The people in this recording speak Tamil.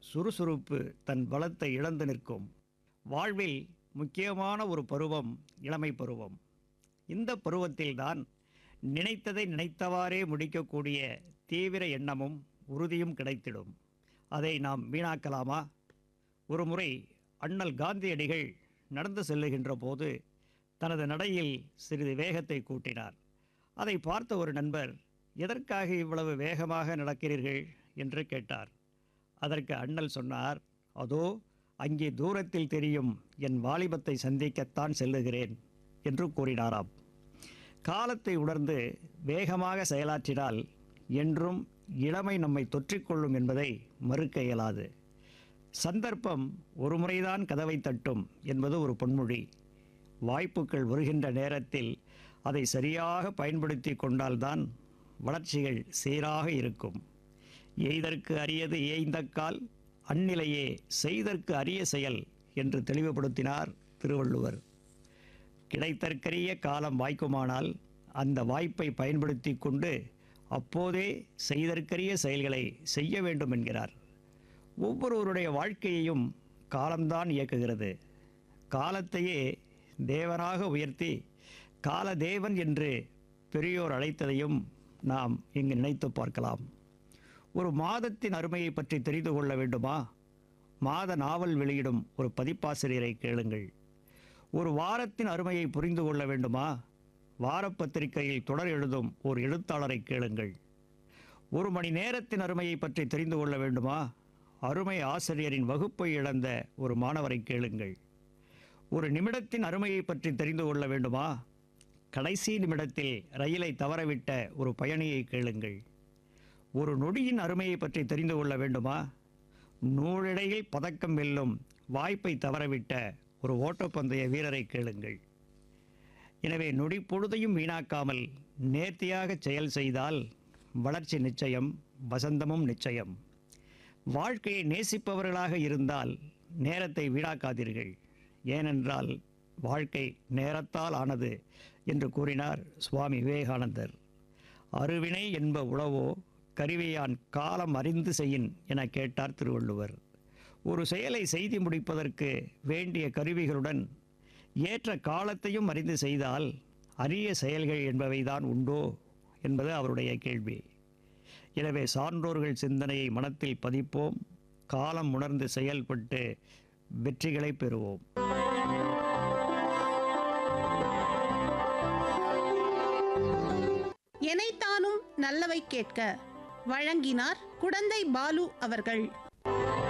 சுறுசுறுப்பு தன் பலத்தை இழந்து நிற்கும் வாழ்வில் முக்கியமான ஒரு பருவம் இளமை பருவம் இந்த பருவத்தில்தான் நினைத்ததை நினைத்தவாறே முடிக்கக்கூடிய தீவிர எண்ணமும் உறுதியும் கிடைத்திடும் அதை நாம் வீணாக்கலாமா ஒரு முறை அண்ணல் காந்தியடிகள் நடந்து செல்லுகின்ற போது தனது நடையில் சிறிது வேகத்தை கூட்டினார் அதை பார்த்த ஒரு நண்பர் எதற்காக இவ்வளவு வேகமாக நடக்கிறீர்கள் என்று கேட்டார் அதற்கு அண்ணல் சொன்னார் அதோ அங்கே தூரத்தில் தெரியும் என் வாலிபத்தை சந்திக்கத்தான் செல்லுகிறேன் என்று கூறினாராம் காலத்தை உணர்ந்து வேகமாக செயலாற்றினால் என்றும் இளமை நம்மை தொற்றிக்கொள்ளும் என்பதை மறுக்க இயலாது சந்தர்ப்பம் ஒரு முறைதான் கதவை தட்டும் என்பது ஒரு பொன்மொழி வாய்ப்புகள் வருகின்ற நேரத்தில் அதை சரியாக பயன்படுத்தி கொண்டால்தான் வளர்ச்சிகள் சீராக இருக்கும் எய்தற்கு அரியது ஏய்ந்தக்கால் அந்நிலையே செய்தற்கு அரிய செயல் என்று தெளிவுபடுத்தினார் திருவள்ளுவர் கிடைத்தற்கரிய காலம் வாய்க்குமானால் அந்த வாய்ப்பை பயன்படுத்தி கொண்டு அப்போதே செய்தற்கரிய செயல்களை செய்ய வேண்டும் என்கிறார் ஒவ்வொருவருடைய வாழ்க்கையையும் காலம்தான் இயக்குகிறது காலத்தையே தேவனாக உயர்த்தி காலதேவன் என்று பெரியோர் அழைத்ததையும் நாம் இங்கு நினைத்து பார்க்கலாம் ஒரு மாதத்தின் அருமையை பற்றி தெரிந்து கொள்ள வேண்டுமா மாத நாவல் வெளியிடும் ஒரு பதிப்பாசிரியரை கேளுங்கள் ஒரு வாரத்தின் அருமையை புரிந்து கொள்ள வேண்டுமா வாரப்பத்திரிகையில் தொடர் எழுதும் ஒரு எழுத்தாளரை கேளுங்கள் ஒரு மணி நேரத்தின் அருமையை பற்றி தெரிந்து கொள்ள வேண்டுமா அருமை ஆசிரியரின் வகுப்பை இழந்த ஒரு மாணவரை கேளுங்கள் ஒரு நிமிடத்தின் அருமையை பற்றி தெரிந்து கொள்ள வேண்டுமா கடைசி நிமிடத்தில் ரயிலை தவறவிட்ட ஒரு பயணியை கேளுங்கள் ஒரு நொடியின் அருமையை பற்றி தெரிந்து கொள்ள வேண்டுமா நூலிடையில் பதக்கம் வெல்லும் வாய்ப்பை தவறவிட்ட ஒரு ஓட்டப்பந்தய வீரரை கேளுங்கள் எனவே நொடி பொழுதையும் வீணாக்காமல் நேர்த்தியாக செயல் செய்தால் வளர்ச்சி நிச்சயம் வசந்தமும் நிச்சயம் வாழ்க்கையை நேசிப்பவர்களாக இருந்தால் நேரத்தை வீணாக்காதீர்கள் ஏனென்றால் வாழ்க்கை நேரத்தால் ஆனது என்று கூறினார் சுவாமி விவேகானந்தர் அருவினை என்ப உளவோ கருவியான் காலம் அறிந்து செய்யின் என கேட்டார் திருவள்ளுவர் ஒரு செயலை செய்து முடிப்பதற்கு வேண்டிய கருவிகளுடன் ஏற்ற காலத்தையும் அறிந்து செய்தால் அரிய செயல்கள் என்பவைதான் உண்டோ என்பது அவருடைய கேள்வி எனவே சான்றோர்கள் சிந்தனையை மனத்தில் பதிப்போம் காலம் உணர்ந்து செயல்பட்டு வெற்றிகளை பெறுவோம் எனைத்தானும் நல்லவை கேட்க வழங்கினார் குடந்தை பாலு அவர்கள்